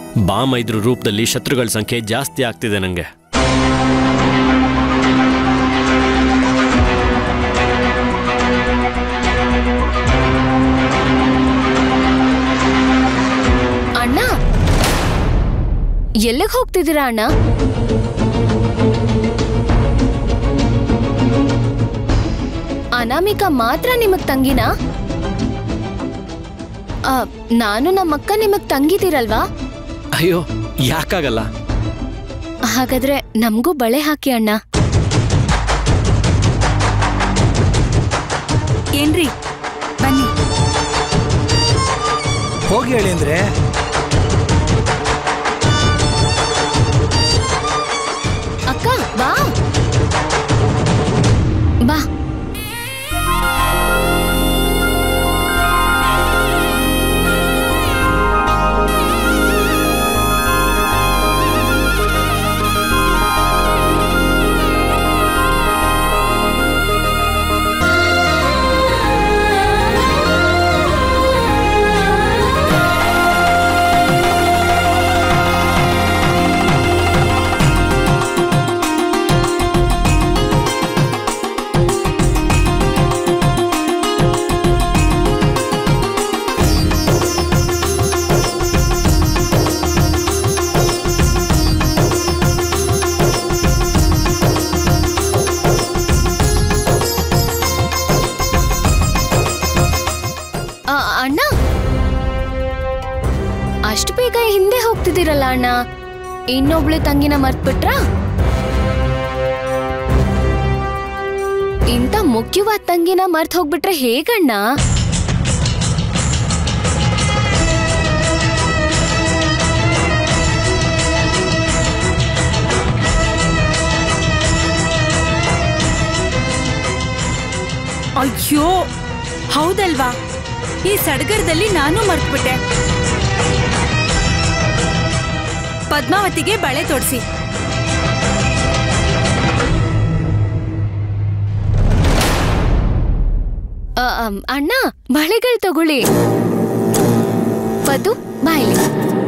balm ಇದ್ರ ರೂಪದಲ್ಲಿ ಶತ್ರುಗಳ ಸಂಖ್ಯೆ ಜಾಸ್ತಿ ಆಗ್ತಿದೆ ನಂಗೆ ಅಣ್ಣ ಎಲ್ಲಿಗೆ ಹೋಗ್ತಿದ್ದೀರಾ ಅಣ್ಣ ಅನಾಮಿಕಾ ಮಾತ್ರ ನಿಮಗ್ ತಂಗಿನಾ ಆ, ನಾನು ನಮ್ಮಕ್ಕ ನಿಮಗ್ ತಂಗಿದಿರಲ್ವಾ ಅಯ್ಯೋ ಯಾಕಾಗಲ್ಲ ಹಾಗಾದ್ರೆ ನಮಗೂ ಬಳೆ ಹಾಕಿ ಅಣ್ಣ ಏನ್ರಿ ಬನ್ನಿ ಹೋಗಿ ಹೇಳಿ ಅಂದ್ರೆ ಅಕ್ಕ ಬಾ ಬಾ ಆ, ಅಣ್ಣ ಅಷ್ಟು ಬೇಗ ಹಿಂದೆ ಹೋಗ್ತಿದ್ದೀರಲ್ಲ ಅಣ್ಣ ಇನ್ನೊಬ್ಳು ತಂಗಿನ ಮರ್ತ್ಬಿಟ್ರಾ ಇಂಥ ಮುಖ್ಯವಾದ ತಂಗಿನ ಮರ್ತ್ ಹೋಗ್ಬಿಟ್ರೆ ಹೇಗಣ್ಣ ಅಯ್ಯೋ ಹೌದಲ್ವಾ ಈ ಸಡಗರದಲ್ಲಿ ನಾನು ಮರ್ತ್ಬಿಟ್ಟೆ ಪದ್ಮಾವತಿಗೆ ಬಳೆ ತೊಡ್ಸಿ ಆ, ಅಮ್, ಅಣ್ಣ ಬಳೆಗಳು ತಗೊಳ್ಳಿ ಪದು ಬಾಯ್ಲಿ